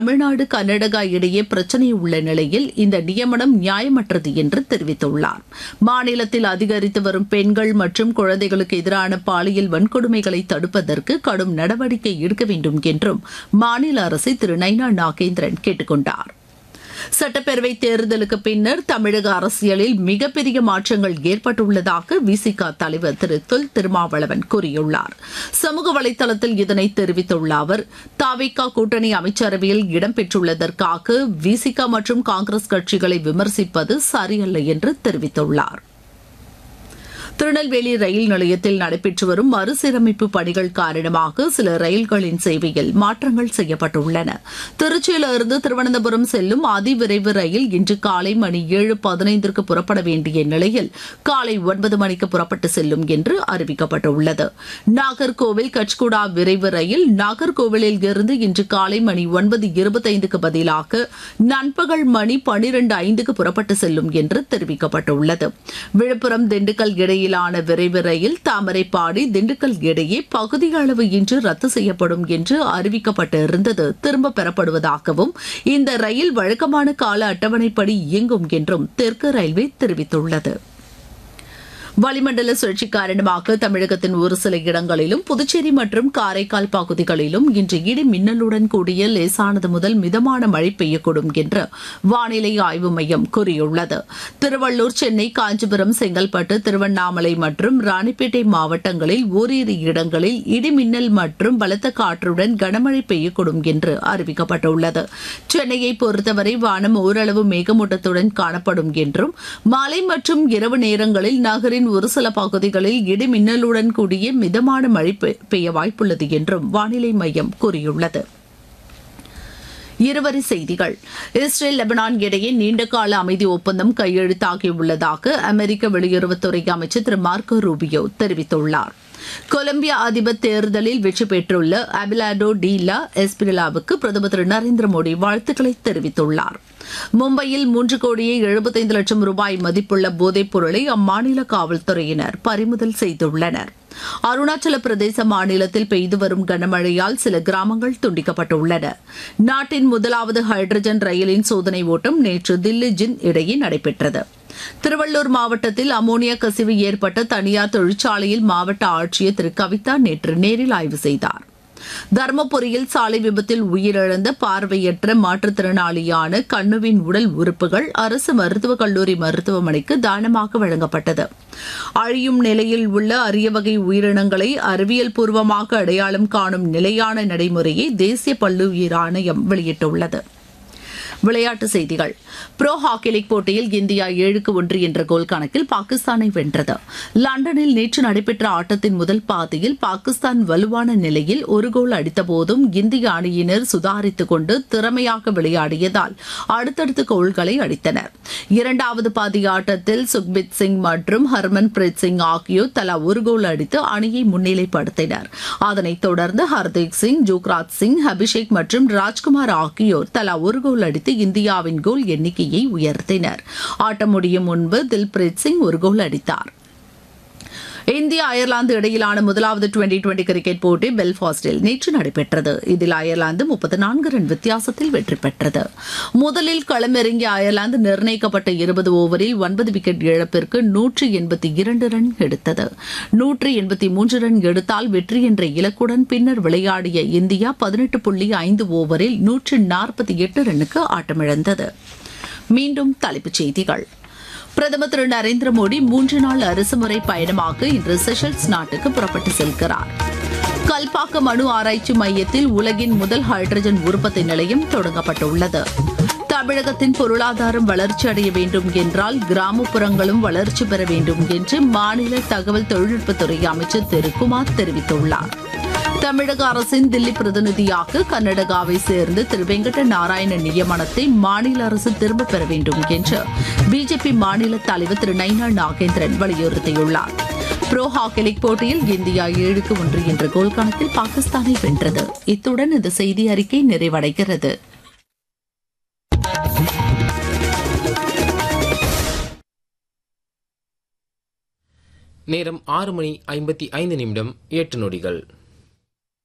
தமிழ்நாடு கர்நாடகா இடையே பிரச்சினை உள்ள நிலையில் இந்த நியமனம் நியாயமற்றது என்று தெரிவித்துள்ளார் மாநிலத்தில் அதிகரித்து வரும் பெண்கள் மற்றும் குழந்தைகளுக்கு எதிரான பாலியல் வன்கொடுமைகளை தடுப்பதற்கு கடும் நடவடிக்கை எடுக்க வேண்டும் என்றும் மாநில அரசை திரு நைனா நாகேந்திரன் கேட்டுக் கொண்டார் சட்டப்பேரவை தேர்தலுக்கு பின்னர் தமிழக அரசியலில் மிகப்பெரிய மாற்றங்கள் ஏற்பட்டுள்ளதாக விசிக தலைவர் திரு தொல் திருமாவளவன் கூறியுள்ளார் சமூக வலைதளத்தில் இதனை தெரிவித்துள்ள அவர் தாவிகா கூட்டணி அமைச்சரவையில் இடம்பெற்றுள்ளதற்காக விசிக மற்றும் காங்கிரஸ் கட்சிகளை விமர்சிப்பது சரியல்ல என்று தெரிவித்துள்ளார் திருநெல்வேலி ரயில் நிலையத்தில் நடைபெற்று வரும் மறுசீரமைப்பு பணிகள் காரணமாக சில ரயில்களின் சேவையில் மாற்றங்கள் செய்யப்பட்டுள்ளன திருச்சியிலிருந்து திருவனந்தபுரம் செல்லும் அதிவிரைவு ரயில் இன்று காலை மணி ஏழு பதினைந்திற்கு புறப்பட வேண்டிய நிலையில் காலை ஒன்பது மணிக்கு புறப்பட்டு செல்லும் என்று அறிவிக்கப்பட்டுள்ளது நாகர்கோவில் கச்குடா விரைவு ரயில் நாகர்கோவிலில் இருந்து இன்று காலை மணி ஒன்பது இருபத்தைந்துக்கு பதிலாக நண்பகல் மணி பனிரெண்டு ஐந்துக்கு புறப்பட்டு செல்லும் என்று தெரிவிக்கப்பட்டுள்ளது விழுப்புரம் திண்டுக்கல் இடையிலான விரைவு ரயில் தாமரைப்பாடி திண்டுக்கல் இடையே பகுதி அளவு இன்று ரத்து செய்யப்படும் என்று அறிவிக்கப்பட்டிருந்தது திரும்ப பெறப்படுவதாகவும் இந்த ரயில் வழக்கமான கால அட்டவணைப்படி இயங்கும் என்றும் தெற்கு ரயில்வே தெரிவித்துள்ளது வளிமண்டல சுழற்சி காரணமாக தமிழகத்தின் ஒரு சில இடங்களிலும் புதுச்சேரி மற்றும் காரைக்கால் பகுதிகளிலும் இன்று இடி மின்னலுடன் கூடிய லேசானது முதல் மிதமான மழை பெய்யக்கூடும் என்று வானிலை ஆய்வு மையம் கூறியுள்ளது திருவள்ளூர் சென்னை காஞ்சிபுரம் செங்கல்பட்டு திருவண்ணாமலை மற்றும் ராணிப்பேட்டை மாவட்டங்களில் ஓரிரு இடங்களில் இடி மின்னல் மற்றும் பலத்த காற்றுடன் கனமழை பெய்யக்கூடும் என்று அறிவிக்கப்பட்டுள்ளது சென்னையை பொறுத்தவரை வானம் ஓரளவு மேகமூட்டத்துடன் காணப்படும் என்றும் மாலை மற்றும் இரவு நேரங்களில் நகரின் ஒரு சில பகுதிகளில் இடி மின்னலுடன் கூடிய மிதமான மழை பெய்ய வாய்ப்புள்ளது என்றும் வானிலை மையம் கூறியுள்ளது இருவரி செய்திகள் இஸ்ரேல் லெபனான் இடையே நீண்டகால அமைதி ஒப்பந்தம் கையெழுத்தாகியுள்ளதாக அமெரிக்க வெளியுறவுத்துறை அமைச்சர் திரு மார்க்கோ ரூபியோ தெரிவித்துள்ளார் கொலம்பியா அதிபர் தேர்தலில் வெற்றி பெற்றுள்ள அபிலாடோ டீலா எஸ்பிரிலாவுக்கு பிரதமர் திரு நரேந்திர மோடி வாழ்த்துக்களை தெரிவித்துள்ளார் மும்பையில் மூன்று கோடியே எழுபத்தைந்து லட்சம் ரூபாய் மதிப்புள்ள போதைப் பொருளை அம்மாநில காவல்துறையினர் பறிமுதல் செய்துள்ளனர் அருணாச்சல பிரதேச மாநிலத்தில் பெய்து வரும் கனமழையால் சில கிராமங்கள் துண்டிக்கப்பட்டுள்ளன நாட்டின் முதலாவது ஹைட்ரஜன் ரயிலின் சோதனை ஓட்டம் நேற்று தில்லி ஜின் இடையே நடைபெற்றது திருவள்ளூர் மாவட்டத்தில் அமோனியா கசிவு ஏற்பட்ட தனியார் தொழிற்சாலையில் மாவட்ட ஆட்சியர் திரு கவிதா நேற்று நேரில் ஆய்வு செய்தார் தர்மபுரியில் சாலை விபத்தில் உயிரிழந்த பார்வையற்ற மாற்றுத்திறனாளியான கண்ணுவின் உடல் உறுப்புகள் அரசு மருத்துவக் கல்லூரி மருத்துவமனைக்கு தானமாக வழங்கப்பட்டது அழியும் நிலையில் உள்ள அரிய வகை உயிரினங்களை அறிவியல் பூர்வமாக அடையாளம் காணும் நிலையான நடைமுறையை தேசிய பல்லுயிர் ஆணையம் வெளியிட்டுள்ளது விளையாட்டுச் செய்திகள் ப்ரோ ஹாக்கி லீக் போட்டியில் இந்தியா ஏழுக்கு ஒன்று என்ற கோல் கணக்கில் பாகிஸ்தானை வென்றது லண்டனில் நேற்று நடைபெற்ற ஆட்டத்தின் முதல் பாதியில் பாகிஸ்தான் வலுவான நிலையில் ஒரு கோல் அடித்தபோதும் இந்திய அணியினர் சுதாரித்துக் கொண்டு திறமையாக விளையாடியதால் அடுத்தடுத்து கோல்களை அடித்தனர் இரண்டாவது பாதி ஆட்டத்தில் சுக்பித் சிங் மற்றும் ஹர்மன் பிரீத் சிங் ஆகியோர் தலா ஒரு கோல் அடித்து அணியை முன்னிலைப்படுத்தினர் அதனைத் தொடர்ந்து ஹர்தீப் சிங் ஜுக்ராஜ் சிங் அபிஷேக் மற்றும் ராஜ்குமார் ஆகியோர் தலா ஒரு கோல் அடித்து இந்தியாவின் கோல் எண்ணிக்கையை உயர்த்தினர் ஆட்டம் முடியும் முன்பு தில்பிரீத் சிங் ஒரு கோல் அடித்தார் இந்தியா அயர்லாந்து இடையிலான முதலாவது டுவெண்டி டுவெண்டி கிரிக்கெட் போட்டி பெல்பாஸ்டில் நேற்று நடைபெற்றது இதில் அயர்லாந்து முப்பத்தி நான்கு ரன் வித்தியாசத்தில் வெற்றி பெற்றது முதலில் களமிறங்கிய அயர்லாந்து நிர்ணயிக்கப்பட்ட இருபது ஓவரில் ஒன்பது விக்கெட் இழப்பிற்கு நூற்றி எண்பத்தி இரண்டு ரன் எடுத்தது நூற்றி எண்பத்தி மூன்று ரன் எடுத்தால் வெற்றி என்ற இலக்குடன் பின்னர் விளையாடிய இந்தியா பதினெட்டு புள்ளி ஐந்து ஓவரில் நூற்று நாற்பத்தி எட்டு ரன்னுக்கு ஆட்டமிழந்தது மீண்டும் தலைப்புச் செய்திகள் பிரதமர் திரு நரேந்திர மோடி மூன்று நாள் அரசுமுறை பயணமாக இன்று செஷல்ஸ் நாட்டுக்கு புறப்பட்டு செல்கிறார் கல்பாக்கம் அணு ஆராய்ச்சி மையத்தில் உலகின் முதல் ஹைட்ரஜன் உற்பத்தி நிலையம் தொடங்கப்பட்டுள்ளது தமிழகத்தின் பொருளாதாரம் வளர்ச்சி அடைய வேண்டும் என்றால் கிராமப்புறங்களும் வளர்ச்சி பெற வேண்டும் என்று மாநில தகவல் தொழில்நுட்பத்துறை அமைச்சர் திரு குமார் தெரிவித்துள்ளார் தமிழக அரசின் தில்லி பிரதிநிதியாக கர்நாடகாவை சேர்ந்து திரு வெங்கட நாராயண நியமனத்தை மாநில அரசு திரும்பப் பெற வேண்டும் என்று பிஜேபி மாநில தலைவர் திரு நைனா நாகேந்திரன் வலியுறுத்தியுள்ளார் ப்ரோ ஹாக்கி லீக் போட்டியில் இந்தியா ஏழுக்கு ஒன்று என்ற கோல் கணக்கில் பாகிஸ்தானை வென்றது இத்துடன் இந்த செய்தி அறிக்கை நிறைவடைகிறது நேரம் ஆறு மணி ஐம்பத்தி ஐந்து நிமிடம் எட்டு நொடிகள்